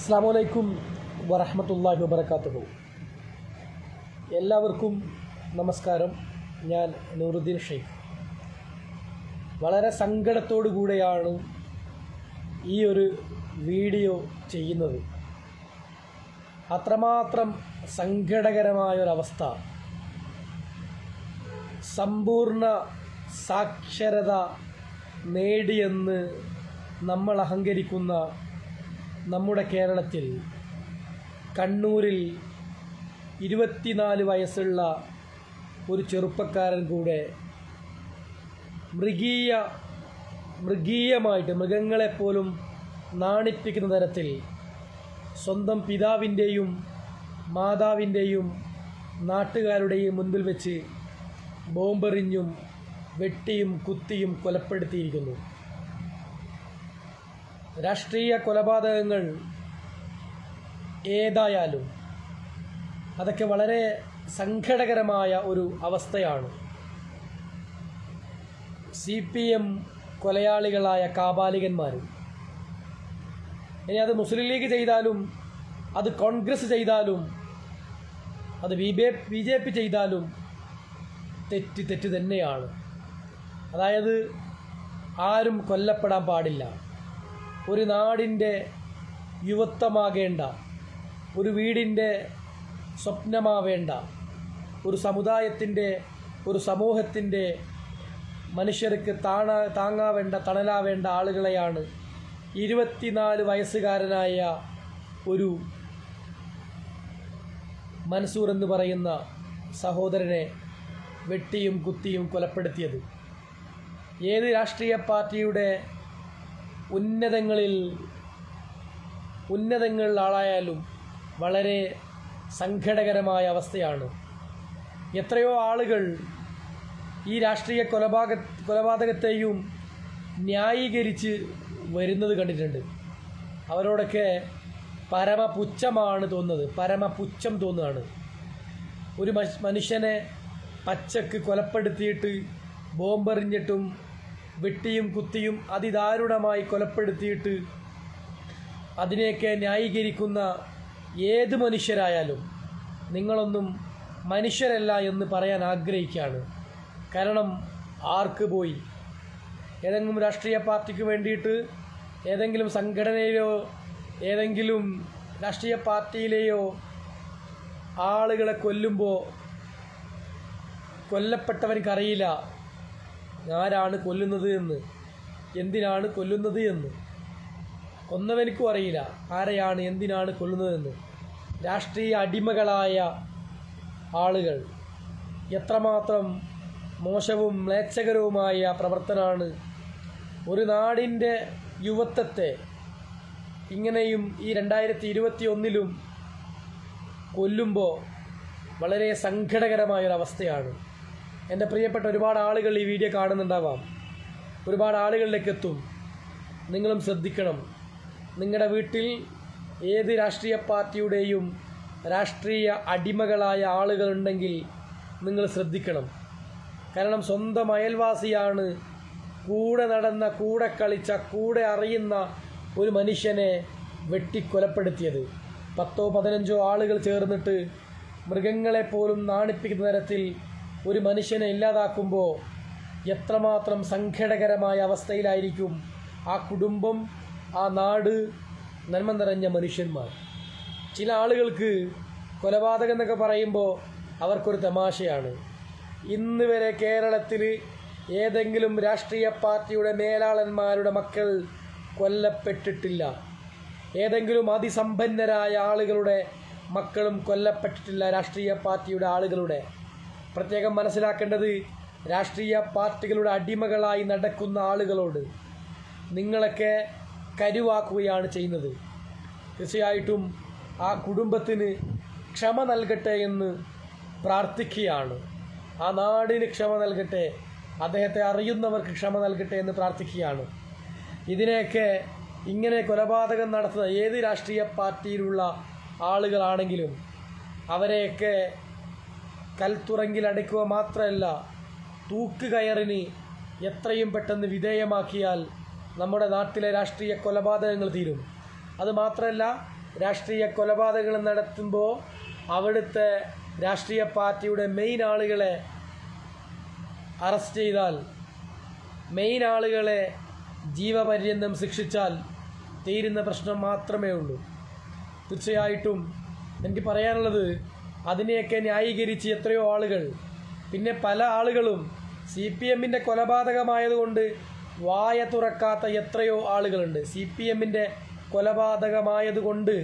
അസ്സാം വലൈക്കും വറഹമത്തല്ലാഹി വബർക്കാത്തുഹു എല്ലാവർക്കും നമസ്കാരം ഞാൻ നൂറുദ്ദീൻ ഷെയ്ഖ് വളരെ സങ്കടത്തോടു കൂടെയാണ് ഈ ഒരു വീഡിയോ ചെയ്യുന്നത് അത്രമാത്രം സങ്കടകരമായൊരവസ്ഥ സമ്പൂർണ്ണ സാക്ഷരത നേടിയെന്ന് നമ്മൾ അഹങ്കരിക്കുന്ന നമ്മുടെ കേരളത്തിൽ കണ്ണൂരിൽ ഇരുപത്തിനാല് വയസ്സുള്ള ഒരു ചെറുപ്പക്കാരൻ കൂടെ മൃഗീയ മൃഗീയമായിട്ട് മൃഗങ്ങളെപ്പോലും നാണിപ്പിക്കുന്ന തരത്തിൽ സ്വന്തം പിതാവിൻ്റെയും മാതാവിൻ്റെയും നാട്ടുകാരുടെയും മുൻപിൽ വെച്ച് ബോംബെറിഞ്ഞും വെട്ടിയും കുത്തിയും കൊലപ്പെടുത്തിയിരിക്കുന്നു രാഷ്ട്രീയ കൊലപാതകങ്ങൾ ഏതായാലും അതൊക്കെ വളരെ സങ്കടകരമായ ഒരു അവസ്ഥയാണ് സി പി എം കൊലയാളികളായ കാബാലികന്മാർ ഇനി അത് മുസ്ലിം ലീഗ് ചെയ്താലും അത് കോൺഗ്രസ് ചെയ്താലും അത് ബി ബെ ബി ജെ പി ചെയ്താലും തെറ്റ് തെറ്റ് തന്നെയാണ് അതായത് ആരും കൊല്ലപ്പെടാൻ പാടില്ല ഒരു നാടിൻ്റെ യുവത്വമാകേണ്ട ഒരു വീടിൻ്റെ സ്വപ്നമാവേണ്ട ഒരു സമുദായത്തിൻ്റെ ഒരു സമൂഹത്തിൻ്റെ മനുഷ്യർക്ക് താണ താങ്ങാവേണ്ട തണലാവേണ്ട ആളുകളെയാണ് ഇരുപത്തിനാല് വയസ്സുകാരനായ ഒരു മൻസൂർ എന്ന് പറയുന്ന സഹോദരനെ വെട്ടിയും കുത്തിയും കൊലപ്പെടുത്തിയത് ഏത് രാഷ്ട്രീയ പാർട്ടിയുടെ ഉന്നതങ്ങളിൽ ഉന്നതങ്ങളിൽ ആളായാലും വളരെ സങ്കടകരമായ അവസ്ഥയാണ് എത്രയോ ആളുകൾ ഈ രാഷ്ട്രീയ കൊലപാതക കൊലപാതകത്തെയും ന്യായീകരിച്ച് വരുന്നത് കണ്ടിട്ടുണ്ട് അവരോടൊക്കെ പരമപുച്ഛമാണ് തോന്നുന്നത് പരമപുച്ഛം തോന്നുകയാണ് ഒരു മനുഷ്യ- മനുഷ്യനെ പച്ചക്ക് കൊലപ്പെടുത്തിയിട്ട് ബോംബെറിഞ്ഞിട്ടും വെട്ടിയും കുത്തിയും അതിദാരുണമായി കൊലപ്പെടുത്തിയിട്ട് അതിനെയൊക്കെ ന്യായീകരിക്കുന്ന ഏത് മനുഷ്യരായാലും നിങ്ങളൊന്നും മനുഷ്യരല്ല എന്ന് പറയാൻ ആഗ്രഹിക്കുകയാണ് കാരണം ആർക്ക് പോയി ഏതെങ്കിലും രാഷ്ട്രീയ പാർട്ടിക്ക് വേണ്ടിയിട്ട് ഏതെങ്കിലും സംഘടനയിലോ ഏതെങ്കിലും രാഷ്ട്രീയ പാർട്ടിയിലെയോ ആളുകളെ കൊല്ലുമ്പോൾ കൊല്ലപ്പെട്ടവനക്കറിയില്ല ആരാണ് കൊല്ലുന്നത് എന്ന് എന്തിനാണ് കൊല്ലുന്നത് എന്ന് കൊന്നവനിക്കും അറിയില്ല ആരെയാണ് എന്തിനാണ് കൊല്ലുന്നതെന്ന് രാഷ്ട്രീയ അടിമകളായ ആളുകൾ എത്രമാത്രം മോശവും മ്ലേച്ഛകരവുമായ പ്രവർത്തനമാണ് ഒരു നാടിൻ്റെ യുവത്വത്തെ ഇങ്ങനെയും ഈ രണ്ടായിരത്തി ഇരുപത്തി ഒന്നിലും കൊല്ലുമ്പോൾ വളരെ സങ്കടകരമായൊരവസ്ഥയാണ് എൻ്റെ പ്രിയപ്പെട്ട ഒരുപാട് ആളുകൾ ഈ വീഡിയോ കാണുന്നുണ്ടാവാം ഒരുപാട് ആളുകളിലേക്ക് എത്തും നിങ്ങളും ശ്രദ്ധിക്കണം നിങ്ങളുടെ വീട്ടിൽ ഏത് രാഷ്ട്രീയ പാർട്ടിയുടെയും രാഷ്ട്രീയ അടിമകളായ ആളുകളുണ്ടെങ്കിൽ നിങ്ങൾ ശ്രദ്ധിക്കണം കാരണം സ്വന്തം അയൽവാസിയാണ് കൂടെ നടന്ന കൂടെ കളിച്ച കൂടെ അറിയുന്ന ഒരു മനുഷ്യനെ വെട്ടിക്കൊലപ്പെടുത്തിയത് പത്തോ പതിനഞ്ചോ ആളുകൾ ചേർന്നിട്ട് മൃഗങ്ങളെ പോലും നാണിപ്പിക്കുന്ന തരത്തിൽ ഒരു മനുഷ്യനെ ഇല്ലാതാക്കുമ്പോൾ എത്രമാത്രം സങ്കടകരമായ അവസ്ഥയിലായിരിക്കും ആ കുടുംബം ആ നാട് നന്മ നിറഞ്ഞ മനുഷ്യന്മാർ ചില ആളുകൾക്ക് കൊലപാതകം എന്നൊക്കെ പറയുമ്പോൾ അവർക്കൊരു തമാശയാണ് ഇന്ന് വരെ കേരളത്തിൽ ഏതെങ്കിലും രാഷ്ട്രീയ പാർട്ടിയുടെ മേലാളന്മാരുടെ മക്കൾ കൊല്ലപ്പെട്ടിട്ടില്ല ഏതെങ്കിലും അതിസമ്പന്നരായ ആളുകളുടെ മക്കളും കൊല്ലപ്പെട്ടിട്ടില്ല രാഷ്ട്രീയ പാർട്ടിയുടെ ആളുകളുടെ പ്രത്യേകം മനസ്സിലാക്കേണ്ടത് രാഷ്ട്രീയ പാർട്ടികളുടെ അടിമകളായി നടക്കുന്ന ആളുകളോട് നിങ്ങളൊക്കെ കരുവാക്കുകയാണ് ചെയ്യുന്നത് തീർച്ചയായിട്ടും ആ കുടുംബത്തിന് ക്ഷമ നൽകട്ടെ എന്ന് പ്രാർത്ഥിക്കുകയാണ് ആ നാടിന് ക്ഷമ നൽകട്ടെ അദ്ദേഹത്തെ അറിയുന്നവർക്ക് ക്ഷമ നൽകട്ടെ എന്ന് പ്രാർത്ഥിക്കുകയാണ് ഇതിനെയൊക്കെ ഇങ്ങനെ കൊലപാതകം നടത്തുന്ന ഏത് രാഷ്ട്രീയ പാർട്ടിയിലുള്ള ആളുകളാണെങ്കിലും അവരെയൊക്കെ കൽത്തുറങ്കിൽ അടയ്ക്കുക മാത്രമല്ല തൂക്കുകയറിന് എത്രയും പെട്ടെന്ന് വിധേയമാക്കിയാൽ നമ്മുടെ നാട്ടിലെ രാഷ്ട്രീയ കൊലപാതകങ്ങൾ തീരും അത് മാത്രമല്ല രാഷ്ട്രീയ കൊലപാതകങ്ങൾ നടത്തുമ്പോൾ അവിടുത്തെ രാഷ്ട്രീയ പാർട്ടിയുടെ മെയിൻ ആളുകളെ അറസ്റ്റ് ചെയ്താൽ മെയിൻ ആളുകളെ ജീവപര്യന്തം ശിക്ഷിച്ചാൽ തീരുന്ന പ്രശ്നം മാത്രമേ ഉള്ളൂ തീർച്ചയായിട്ടും എനിക്ക് പറയാനുള്ളത് അതിനെയൊക്കെ ന്യായീകരിച്ച് എത്രയോ ആളുകൾ പിന്നെ പല ആളുകളും സി പി എമ്മിൻ്റെ കൊലപാതകമായതുകൊണ്ട് വായ തുറക്കാത്ത എത്രയോ ആളുകളുണ്ട് സി പി എമ്മിൻ്റെ കൊലപാതകമായതുകൊണ്ട്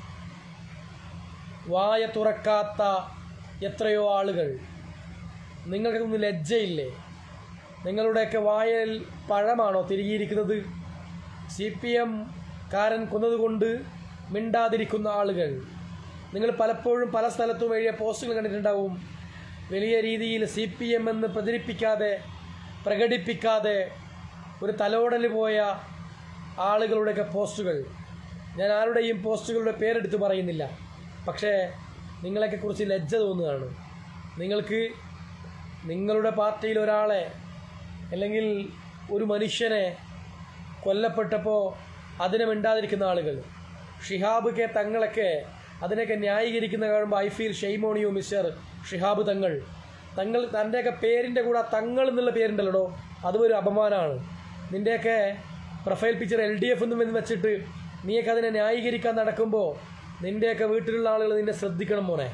വായ തുറക്കാത്ത എത്രയോ ആളുകൾ നിങ്ങൾക്കൊന്നും ലജ്ജയില്ലേ നിങ്ങളുടെയൊക്കെ വായൽ പഴമാണോ തിരികിയിരിക്കുന്നത് സി പി എം കാരൻ കൊന്നതുകൊണ്ട് മിണ്ടാതിരിക്കുന്ന ആളുകൾ നിങ്ങൾ പലപ്പോഴും പല സ്ഥലത്തും എഴുതിയ പോസ്റ്റുകൾ കണ്ടിട്ടുണ്ടാവും വലിയ രീതിയിൽ സി പി എം എന്ന് പ്രചരിപ്പിക്കാതെ പ്രകടിപ്പിക്കാതെ ഒരു തലോടൽ പോയ ആളുകളുടെയൊക്കെ പോസ്റ്റുകൾ ഞാൻ ആരുടെയും പോസ്റ്റുകളുടെ പേരെടുത്ത് പറയുന്നില്ല പക്ഷേ നിങ്ങളെയൊക്കെ കുറിച്ച് ലജ്ജ തോന്നുകയാണ് നിങ്ങൾക്ക് നിങ്ങളുടെ പാർട്ടിയിൽ ഒരാളെ അല്ലെങ്കിൽ ഒരു മനുഷ്യനെ കൊല്ലപ്പെട്ടപ്പോൾ അതിനെ മിണ്ടാതിരിക്കുന്ന ആളുകൾ ഷിഹാബ് കെ തങ്ങളൊക്കെ അതിനൊക്കെ ന്യായീകരിക്കുന്ന കാണുമ്പോൾ I feel shame on you mister Shihab Thangal Thangal തൻ്റെയൊക്കെ പേരിൻ്റെ കൂടെ തങ്ങൾ എന്നുള്ള പേരുണ്ടല്ലോ അതും ഒരു അപമാനമാണ് നിൻ്റെയൊക്കെ profile picture L D F എന്നും എന്ന് വെച്ചിട്ട് നീയൊക്കെ അതിനെ ന്യായീകരിക്കാൻ നടക്കുമ്പോൾ നിൻ്റെയൊക്കെ വീട്ടിലുള്ള ആളുകൾ നിന്നെ ശ്രദ്ധിക്കണം മോനെ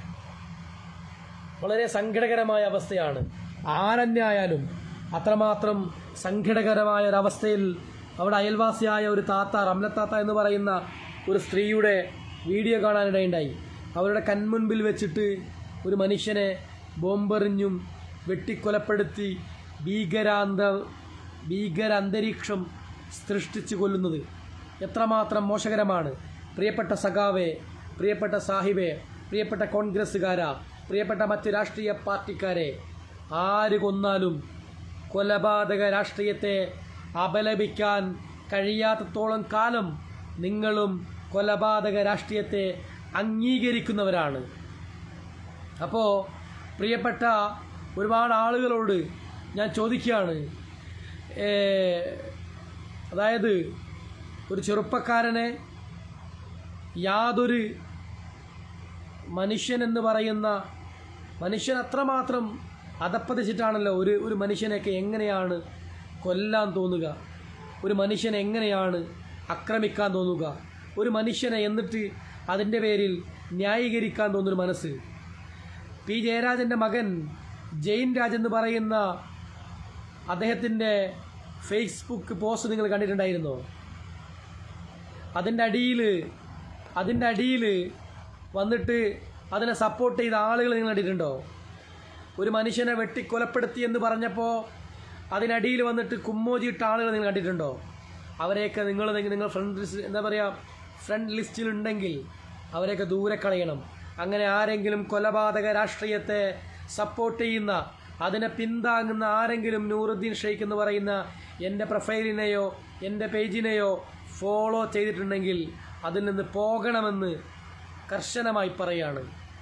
വളരെ സങ്കടകരമായ അവസ്ഥയാണ് ആരന്യായാലും അത്രമാത്രം സങ്കടകരമായ ഒരവസ്ഥയിൽ അവിടെ അയൽവാസിയായ ഒരു താത്ത റംലത്താത്ത എന്ന് പറയുന്ന ഒരു സ്ത്രീയുടെ വീഡിയോ കാണാനിടയുണ്ടായി അവരുടെ കൺമുൻപിൽ വെച്ചിട്ട് ഒരു മനുഷ്യനെ ബോംബെറിഞ്ഞും വെട്ടിക്കൊലപ്പെടുത്തി ഭീകരാന്ത ഭീകര അന്തരീക്ഷം സൃഷ്ടിച്ചു കൊല്ലുന്നത് എത്രമാത്രം മോശകരമാണ് പ്രിയപ്പെട്ട സഖാവെ പ്രിയപ്പെട്ട സാഹിബെ പ്രിയപ്പെട്ട കോൺഗ്രസ്സുകാരാ പ്രിയപ്പെട്ട മറ്റ് രാഷ്ട്രീയ പാർട്ടിക്കാരെ ആര് കൊന്നാലും കൊലപാതക രാഷ്ട്രീയത്തെ അപലപിക്കാൻ കഴിയാത്തത്തോളം കാലം നിങ്ങളും കൊലപാതക രാഷ്ട്രീയത്തെ അംഗീകരിക്കുന്നവരാണ് അപ്പോൾ പ്രിയപ്പെട്ട ഒരുപാട് ആളുകളോട് ഞാൻ ചോദിക്കുകയാണ് ഏ, അതായത് ഒരു ചെറുപ്പക്കാരനെ യാതൊരു മനുഷ്യൻ എന്ന് പറയുന്ന മനുഷ്യൻ അത്രമാത്രം അതപ്പതിച്ചിട്ടാണല്ലോ ഒരു ഒരു മനുഷ്യനെയൊക്കെ എങ്ങനെയാണ് കൊല്ലാൻ തോന്നുക ഒരു മനുഷ്യനെ എങ്ങനെയാണ് ആക്രമിക്കാൻ തോന്നുക ഒരു മനുഷ്യനെ എന്നിട്ട് അതിൻ്റെ പേരിൽ ന്യായീകരിക്കാൻ തോന്നുന്നൊരു മനസ്സ് പി ജയരാജൻ്റെ മകൻ ജെയിൻ രാജ് എന്ന് പറയുന്ന അദ്ദേഹത്തിൻ്റെ ഫേസ്ബുക്ക് പോസ്റ്റ് നിങ്ങൾ കണ്ടിട്ടുണ്ടായിരുന്നോ അതിൻ്റെ അടിയിൽ അതിൻ്റെ അടിയിൽ വന്നിട്ട് അതിനെ സപ്പോർട്ട് ചെയ്ത ആളുകൾ നിങ്ങൾ കണ്ടിട്ടുണ്ടോ ഒരു മനുഷ്യനെ വെട്ടിക്കൊലപ്പെടുത്തി എന്ന് പറഞ്ഞപ്പോൾ അതിനടിയിൽ വന്നിട്ട് കുമ്മോജിയിട്ട ആളുകൾ നിങ്ങൾ കണ്ടിട്ടുണ്ടോ അവരെയൊക്കെ നിങ്ങൾ നിങ്ങൾ ഫ്രണ്ട് ലിസ്റ്റ് എന്താ പറയുക ഫ്രണ്ട് ലിസ്റ്റിലുണ്ടെങ്കിൽ അവരെയൊക്കെ ദൂരെ കളയണം അങ്ങനെ ആരെങ്കിലും കൊലപാതക രാഷ്ട്രീയത്തെ സപ്പോർട്ട് ചെയ്യുന്ന അതിനെ പിന്താങ്ങുന്ന ആരെങ്കിലും നൂറുദ്ദീൻ ഷെയ്ഖ് എന്ന് പറയുന്ന എൻ്റെ പ്രൊഫൈലിനെയോ എൻ്റെ പേജിനെയോ ഫോളോ ചെയ്തിട്ടുണ്ടെങ്കിൽ അതിൽ നിന്ന് പോകണമെന്ന് കർശനമായി പറയാണ്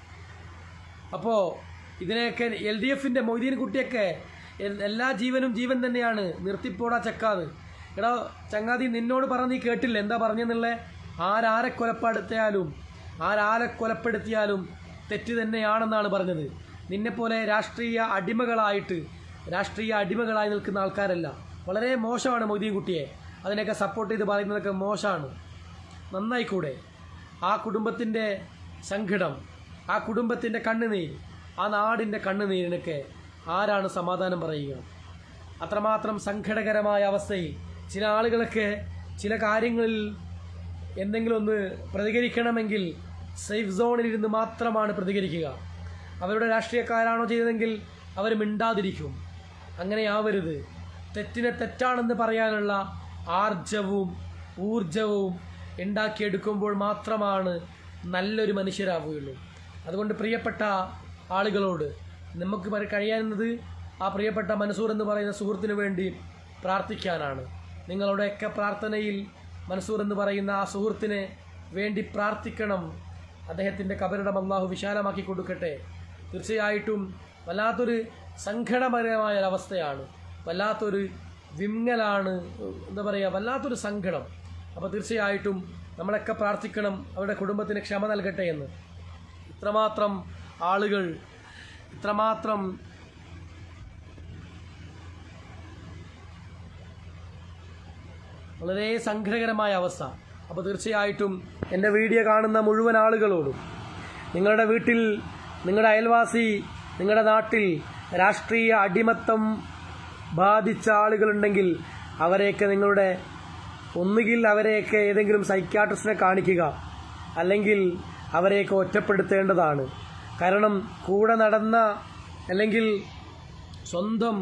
അപ്പോൾ ഇതിനെയൊക്കെ എൽ ഡി എഫിൻ്റെ മൊയ്തീൻ കുട്ടിയൊക്കെ എൽ- എല്ലാ ജീവനും ജീവൻ തന്നെയാണ് നിർത്തിപ്പോടാ ചക്കാന്ന് എടാ ചങ്ങാതി നിന്നോട് പറഞ്ഞ് നീ കേട്ടില്ല എന്താ പറഞ്ഞെന്നുള്ളേ ആരാരെ കൊലപ്പെടുത്തിയാലും ആരാരെ കൊലപ്പെടുത്തിയാലും തെറ്റ് തന്നെയാണെന്നാണ് പറഞ്ഞത് നിന്നെപ്പോലെ രാഷ്ട്രീയ അടിമകളായിട്ട് രാഷ്ട്രീയ അടിമകളായി നിൽക്കുന്ന ആൾക്കാരല്ല വളരെ മോശമാണ് മൊയ്തീൻ കുട്ടിയെ അതിനെയൊക്കെ സപ്പോർട്ട് ചെയ്ത് പറയുന്നതൊക്കെ മോശമാണ് നന്നായിക്കൂടെ ആ കുടുംബത്തിൻ്റെ സങ്കടം ആ കുടുംബത്തിൻ്റെ കണ്ണുനീർ ആ നാടിൻ്റെ കണ്ണുനീരിനൊക്കെ ആരാണ് സമാധാനം പറയുക അത്രമാത്രം സങ്കടകരമായ അവസ്ഥയിൽ ചില ആളുകളൊക്കെ ചില കാര്യങ്ങളിൽ എന്തെങ്കിലും ഒന്ന് പ്രതികരിക്കണമെങ്കിൽ സേഫ് സോണിലിരുന്ന് മാത്രമാണ് പ്രതികരിക്കുക അവരുടെ രാഷ്ട്രീയക്കാരാണോ ചെയ്തതെങ്കിൽ അവർ മിണ്ടാതിരിക്കും അങ്ങനെയാവരുത് തെറ്റിനെ തെറ്റാണെന്ന് പറയാനുള്ള ആർജവും ഊർജവും ഉണ്ടാക്കിയെടുക്കുമ്പോൾ മാത്രമാണ് നല്ലൊരു മനുഷ്യരാവുകയുള്ളൂ അതുകൊണ്ട് പ്രിയപ്പെട്ട ആളുകളോട് നമുക്ക് പര- കഴിയാവുന്നത് ആ പ്രിയപ്പെട്ട മൻസൂർ എന്ന് പറയുന്ന സുഹൃത്തിന് വേണ്ടി പ്രാർത്ഥിക്കാനാണ് നിങ്ങളുടെയൊക്കെ പ്രാർത്ഥനയിൽ മൻസൂർ എന്ന് പറയുന്ന ആ സുഹൃത്തിന് വേണ്ടി പ്രാർത്ഥിക്കണം അദ്ദേഹത്തിൻ്റെ കബറിടം അള്ളാഹു വിശാലമാക്കി കൊടുക്കട്ടെ തീർച്ചയായിട്ടും വല്ലാത്തൊരു സങ്കടപരമായ ഒരവസ്ഥയാണ് വല്ലാത്തൊരു വിങ്ങലാണ് എന്താ പറയുക വല്ലാത്തൊരു സങ്കടം അപ്പോൾ തീർച്ചയായിട്ടും നമ്മളൊക്കെ പ്രാർത്ഥിക്കണം അവരുടെ കുടുംബത്തിന് ക്ഷമ നൽകട്ടെ എന്ന് ഇത്രമാത്രം ആളുകൾ ഇത്രമാത്രം വളരെ സങ്കടകരമായ അവസ്ഥ അപ്പോൾ തീർച്ചയായിട്ടും എൻ്റെ വീഡിയോ കാണുന്ന മുഴുവൻ ആളുകളോടും നിങ്ങളുടെ വീട്ടിൽ നിങ്ങളുടെ അയൽവാസി നിങ്ങളുടെ നാട്ടിൽ രാഷ്ട്രീയ അടിമത്തം ബാധിച്ച ആളുകളുണ്ടെങ്കിൽ അവരെയൊക്കെ നിങ്ങളുടെ ഒന്നുകിൽ അവരെയൊക്കെ ഏതെങ്കിലും സൈക്യാട്രിസ്റ്റിനെ കാണിക്കുക അല്ലെങ്കിൽ അവരെയൊക്കെ ഒറ്റപ്പെടുത്തേണ്ടതാണ് കാരണം കൂടെ നടന്ന അല്ലെങ്കിൽ സ്വന്തം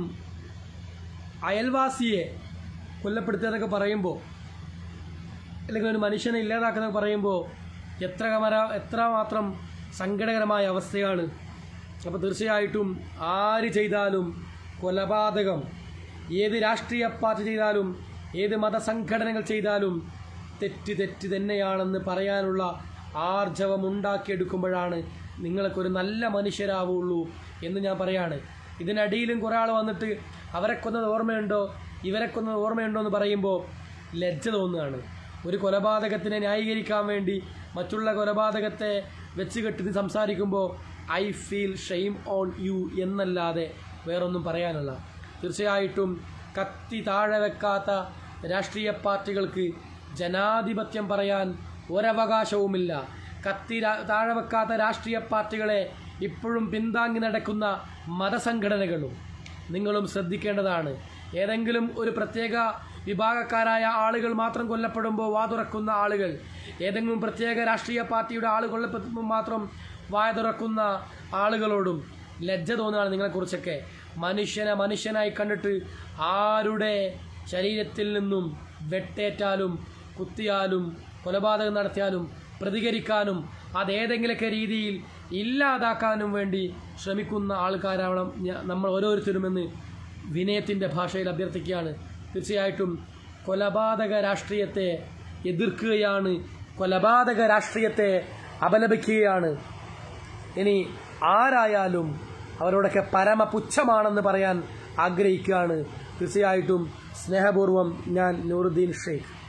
അയൽവാസിയെ കൊല്ലപ്പെടുത്തുക എന്നൊക്കെ പറയുമ്പോൾ അല്ലെങ്കിൽ ഒരു മനുഷ്യനെ ഇല്ലാതാക്കുന്നതൊക്കെ പറയുമ്പോൾ എത്ര കമര എത്രമാത്രം സങ്കടകരമായ അവസ്ഥയാണ് അപ്പോൾ തീർച്ചയായിട്ടും ആര് ചെയ്താലും കൊലപാതകം ഏത് രാഷ്ട്രീയ പാർട്ടി ചെയ്താലും ഏത് മതസംഘടനകൾ ചെയ്താലും തെറ്റ് തെറ്റ് തന്നെയാണെന്ന് പറയാനുള്ള ആർജവം ഉണ്ടാക്കിയെടുക്കുമ്പോഴാണ് നിങ്ങൾക്കൊരു നല്ല മനുഷ്യരാവുള്ളൂ എന്ന് ഞാൻ പറയാണ് ഇതിനടിയിലും കുറേ ആൾ വന്നിട്ട് അവരെ കൊന്നത് ഓർമ്മയുണ്ടോ ഇവരെ കൊന്നത് ഓർമ്മയുണ്ടോ എന്ന് പറയുമ്പോൾ ലജ്ജ തോന്നുകയാണ് ഒരു കൊലപാതകത്തിനെ ന്യായീകരിക്കാൻ വേണ്ടി മറ്റുള്ള കൊലപാതകത്തെ വെച്ച് കെട്ടി സംസാരിക്കുമ്പോൾ I feel shame on you എന്നല്ലാതെ വേറൊന്നും പറയാനല്ല തീർച്ചയായിട്ടും കത്തി താഴെ വെക്കാത്ത രാഷ്ട്രീയ പാർട്ടികൾക്ക് ജനാധിപത്യം പറയാൻ ഒരവകാശവുമില്ല കത്തി രാ- താഴെ വെക്കാത്ത രാഷ്ട്രീയ പാർട്ടികളെ ഇപ്പോഴും പിന്താങ്ങി നടക്കുന്ന മതസംഘടനകളും നിങ്ങളും ശ്രദ്ധിക്കേണ്ടതാണ് ഏതെങ്കിലും ഒരു പ്രത്യേക വിഭാഗക്കാരായ ആളുകൾ മാത്രം കൊല്ലപ്പെടുമ്പോൾ വാ തുറക്കുന്ന ആളുകൾ ഏതെങ്കിലും പ്രത്യേക രാഷ്ട്രീയ പാർട്ടിയുടെ ആൾ കൊല്ലപ്പെടുമ്പോൾ മാത്രം വായ തുറക്കുന്ന ആളുകളോടും ലജ്ജ തോന്നുകയാണ് നിങ്ങളെക്കുറിച്ചൊക്കെ മനുഷ്യനെ മനുഷ്യനായി കണ്ടിട്ട് ആരുടെ ശരീരത്തിൽ നിന്നും വെട്ടേറ്റാലും കുത്തിയാലും കൊലപാതകം നടത്തിയാലും പ്രതികരിക്കാനും അതേതെങ്കിലൊക്കെ രീതിയിൽ ഇല്ലാതാക്കാനും വേണ്ടി ശ്രമിക്കുന്ന ആൾക്കാരാവണം ഞ- നമ്മൾ ഓരോരുത്തരുമെന്ന് വിനയത്തിൻ്റെ ഭാഷയിൽ അഭ്യർത്ഥിക്കുകയാണ് തീർച്ചയായിട്ടും കൊലപാതക രാഷ്ട്രീയത്തെ എതിർക്കുകയാണ് കൊലപാതക രാഷ്ട്രീയത്തെ അപലപിക്കുകയാണ് ഇനി ആരായാലും അവരോടൊക്കെ പരമപുച്ഛമാണെന്ന് പറയാൻ ആഗ്രഹിക്കുകയാണ് തീർച്ചയായിട്ടും സ്നേഹപൂർവ്വം ഞാൻ നൂറുദ്ദീൻ ഷെയ്ഖ്